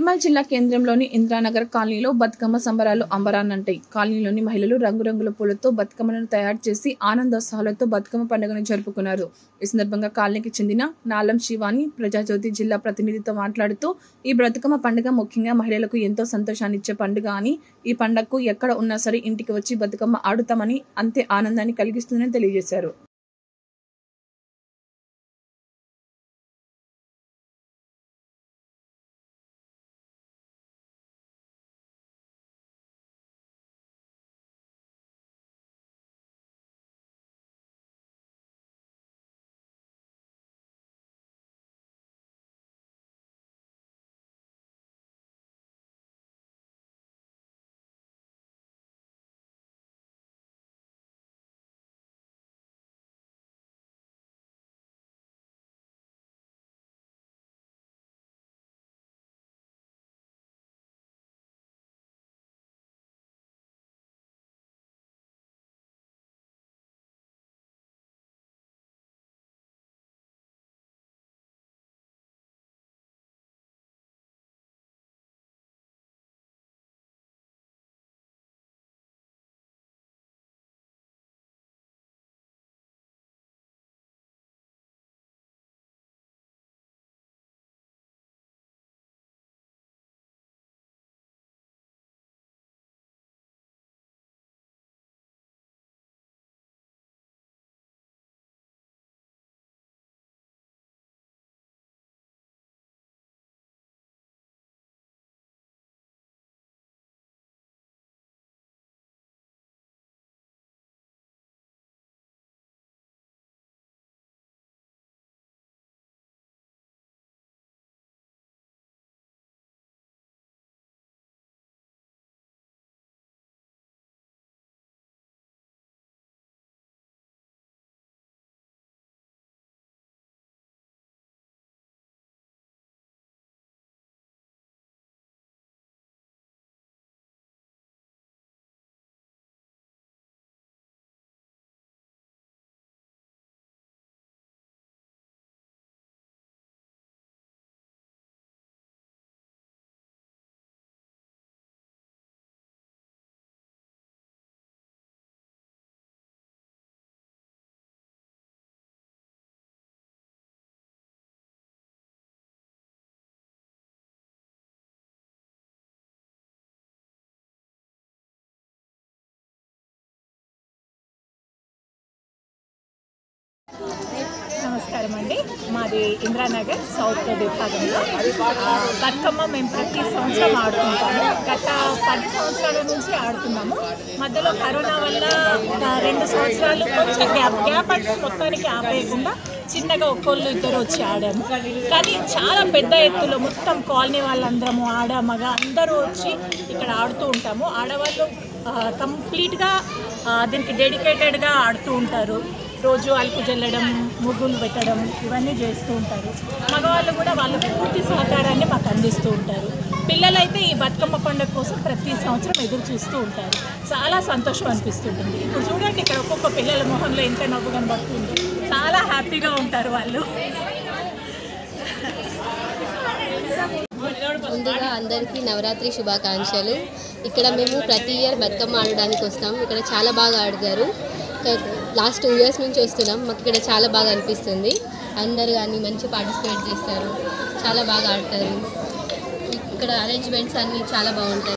నిర్మల్ జిల్లా కేంద్రంలోని ఇంద్రానగర్ కాలనీలో బతుకమ్మ సంబరాలు అంబరాన్నంటాయి కాలనీలోని మహిళలు రంగురంగుల పూలతో బతుకమ్మలను తయారు చేసి ఆనందోత్సాహాలతో బతుకమ్మ పండుగను జరుపుకున్నారు ఈ సందర్భంగా కాలనీకి చెందిన నాలం శివాని ప్రజాజ్యోతి జిల్లా ప్రతినిధితో మాట్లాడుతూ ఈ బతుకమ్మ పండుగ ముఖ్యంగా మహిళలకు ఎంతో సంతోషాన్ని ఇచ్చే పండుగ అని ఈ పండుగకు ఎక్కడ ఉన్నా సరే ఇంటికి వచ్చి బతుకమ్మ ఆడుతామని అంతే ఆనందాన్ని కలిగిస్తుందని తెలియజేశారు నమస్కారం అండి మాది ఇంద్రానగర్ సౌత్ విభాగంలో ఆ, బతుకమ్మ మేము ప్రతి సంవత్సరం ఆడుతుంటాము గత పది సంవత్సరాల నుంచి ఆడుతున్నాము మధ్యలో కరోనా వల్ల ఒక రెండు సంవత్సరాలు కొంచెం గ్యాప్ గ్యాప్ అంటే మొత్తానికి ఆపేయకుండా చిన్నగా ఒక్కోళ్ళు ఇద్దరు వచ్చి ఆడాము కానీ చాలా పెద్ద ఎత్తులో మొత్తం కాలనీ వాళ్ళందరము ఆడ మగ అందరూ వచ్చి ఇక్కడ ఆడుతూ ఉంటాము ఆడవాళ్ళు కంప్లీట్గా దీనికి డెడికేటెడ్గా ఆడుతూ ఉంటారు రోజు అలుకు జల్లడం ముగ్గులు పెట్టడం ఇవన్నీ చేస్తూ ఉంటారు మగవాళ్ళు కూడా వాళ్ళ పూర్తి సహకారాన్ని మాకు అందిస్తూ ఉంటారు పిల్లలైతే ఈ బతుకమ్మ పండుగ కోసం ప్రతి సంవత్సరం ఎదురు చూస్తూ ఉంటారు చాలా సంతోషం అనిపిస్తుంటుంది ఇప్పుడు చూడండి ఇక్కడ ఒక్కొక్క పిల్లల మొహంలో ఎంత నవ్వు కనబడుతుంది చాలా హ్యాపీగా ఉంటారు వాళ్ళు ముందుగా అందరికీ నవరాత్రి శుభాకాంక్షలు ఇక్కడ మేము ప్రతి ఇయర్ బతుకమ్మ ఆడడానికి వస్తాం ఇక్కడ చాలా బాగా ఆడతారు లాస్ట్ టూ ఇయర్స్ నుంచి వస్తున్నాం మాకు ఇక్కడ చాలా బాగా అనిపిస్తుంది అందరు కానీ మంచి పార్టిసిపేట్ చేస్తారు చాలా బాగా ఆడతారు ఇక్కడ అరేంజ్మెంట్స్ అన్నీ చాలా బాగుంటాయి